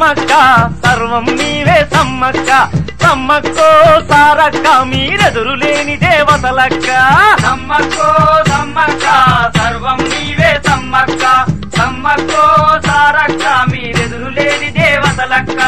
సమ్మక్క సర్వం నీవే సమ్మక్క సమ్మక్కో సారక్క మీరెదురు లేని దేవతలక్క సమ్మక్కో సమ్మక్క సర్వం నీవే సమ్మక్క సమ్మక్కో సారక్క మీరెదురు లేని దేవతలక్క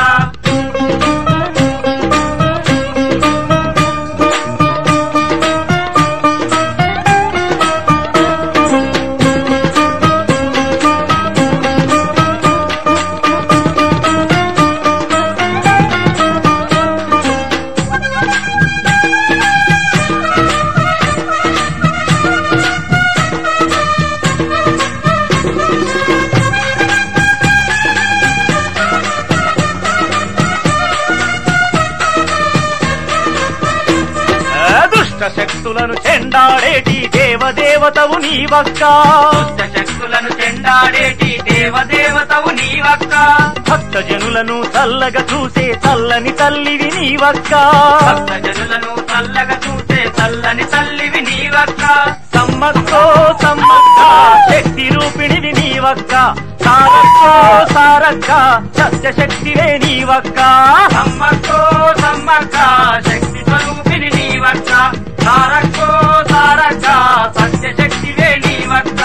ఆ దుష్ట శక్తులను చెండాడేటి దేవదేవతవు నీవక్క దుష్ట శక్తులను చెండాడేటి దేవదేవతవు నీవక్క భక్త జనులను చల్లగా చూసే చల్లని తల్లివి నీవక్క భక్త జనులను చల్లగా చూసే చల్లని తల్లివి నీవక్క సమ్మక్కో సమ్మక్క శక్తి రూపిణివి నీవక్క సారక్కో సారక్క సత్య శక్తివే నీవక్క సమ్మక్కో సమ్మక్క శక్తి స్వరూపిణి నీవక్క సారక్కో సారక్క సత్యశక్తివే నీవక్క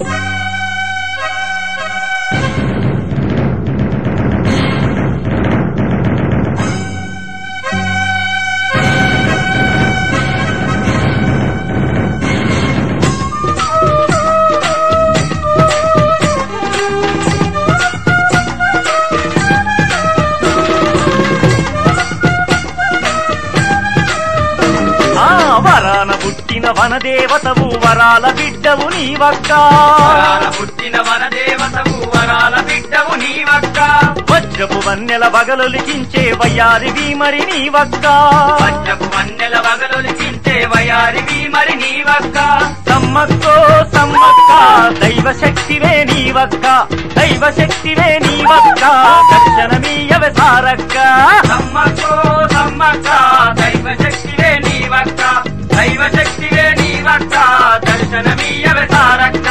ఆ వరాన పుట్టిన వనదేవతవు వరాల బిడ్డవు నీవక్క వరాల పుట్టిన వనదేవతవు వరాల బిడ్డవు నీవక్క వజ్రపు వన్నెల వగలొలికించే వయ్యారివి మరి నీవక్క పచ్చపు వన్నెల వగలొలికించే వయారివి మరి నీవక్క సమ్మక్కో సమ్మక్క దైవ శక్తివే నీవక్క దైవ శక్తివే నీవక్క దర్శనమీయవే సారక్క సమ్మక్కో సమ్మక్క దైవ శక్తివే నీవక్క దైవ శక్తివే నీవక్క దర్శనమీయవే సారక్క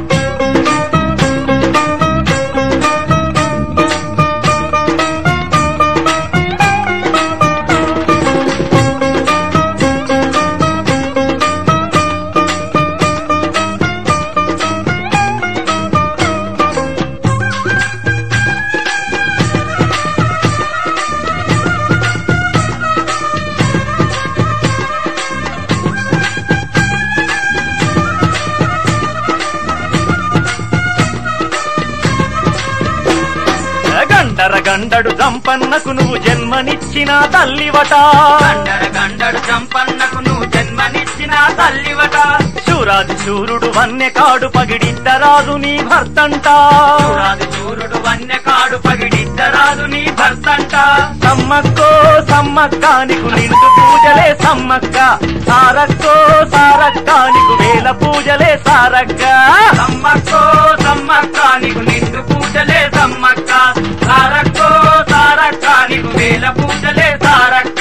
గండర గండడు సంపన్నకు నువ్వు జన్మనిచ్చిన తల్లివట గండర గండడు చంపన్నకు నువ్వు జన్మనిచ్చిన తల్లివట శూరాది శూరుడు వన్నె కాడు పగిడిద్దరాజు నీ భర్తంట చూరాది చూరుడు వన్య కాడు పగిడిద్దరాదు నీ భర్తంట సమ్మక్కో సమ్మక్క నీకు నిండు పూజలే సమ్మక్క సారక్కో సారక్క నీకు వేల పూజలే సారక్క సమ్మక్కో సమ్మక్క నీకు నిండు పూజలే సమ్మక్క సారక్కో సారక్క నీకు వేల పూజలే సారక్క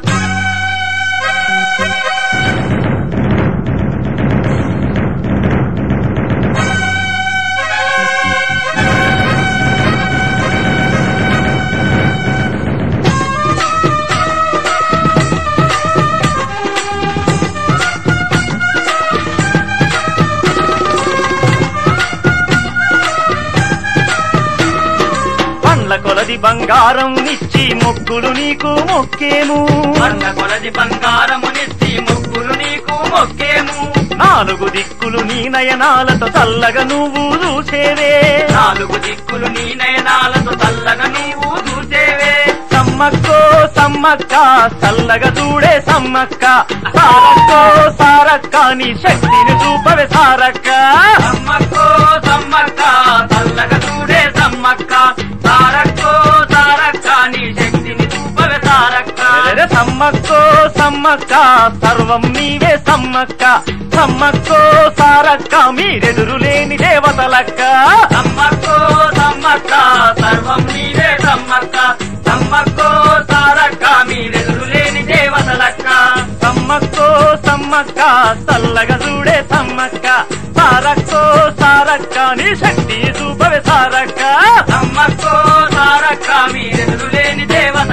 పండ్ల కొలది బంగారం నిచ్చి మొక్కులు నీకు మొక్కేము అన్న కొలది బంగారమునిచ్చి ముగ్గురు నీకు మొక్కేము నాలుగు దిక్కులు నీ నయనాలతో చల్లగా నువ్వు చూసేవే నాలుగు దిక్కులు నీ నయనాలతో చల్లగా నీవు చూసేవే సమ్మక్కో సమ్మక్క చల్లగా చూడే సమ్మక్క సారక్కో సారక్క నీ శక్తిని చూపవే సారక్క సమ్మక్కో సమ్మక్క చల్లగా చూడే సమ్మక్క సారక్కో సారక్క నీ శక్తిని చూపవే సారక్క ఎరె సమ్మక్కో సమ్మక్క సర్వం నీవే సమ్మక్క సమ్మక్కో సారక్క మీరెదురు లేని దేవతలక్క సమ్మక్కో సమ్మక్క సర్వం నీవే సమ్మక్క సమ్మక్కో సారక్క మీరెదురు లేని దేవతలక్క సమ్మక్కో సమ్మక్క చల్లగా చూడే సమ్మక్క సారక్కో సారక్క నీ శక్తి చూపవే సారక్క సమ్మక్కో సారక్క చక్ర మీరెదురులేని దేవత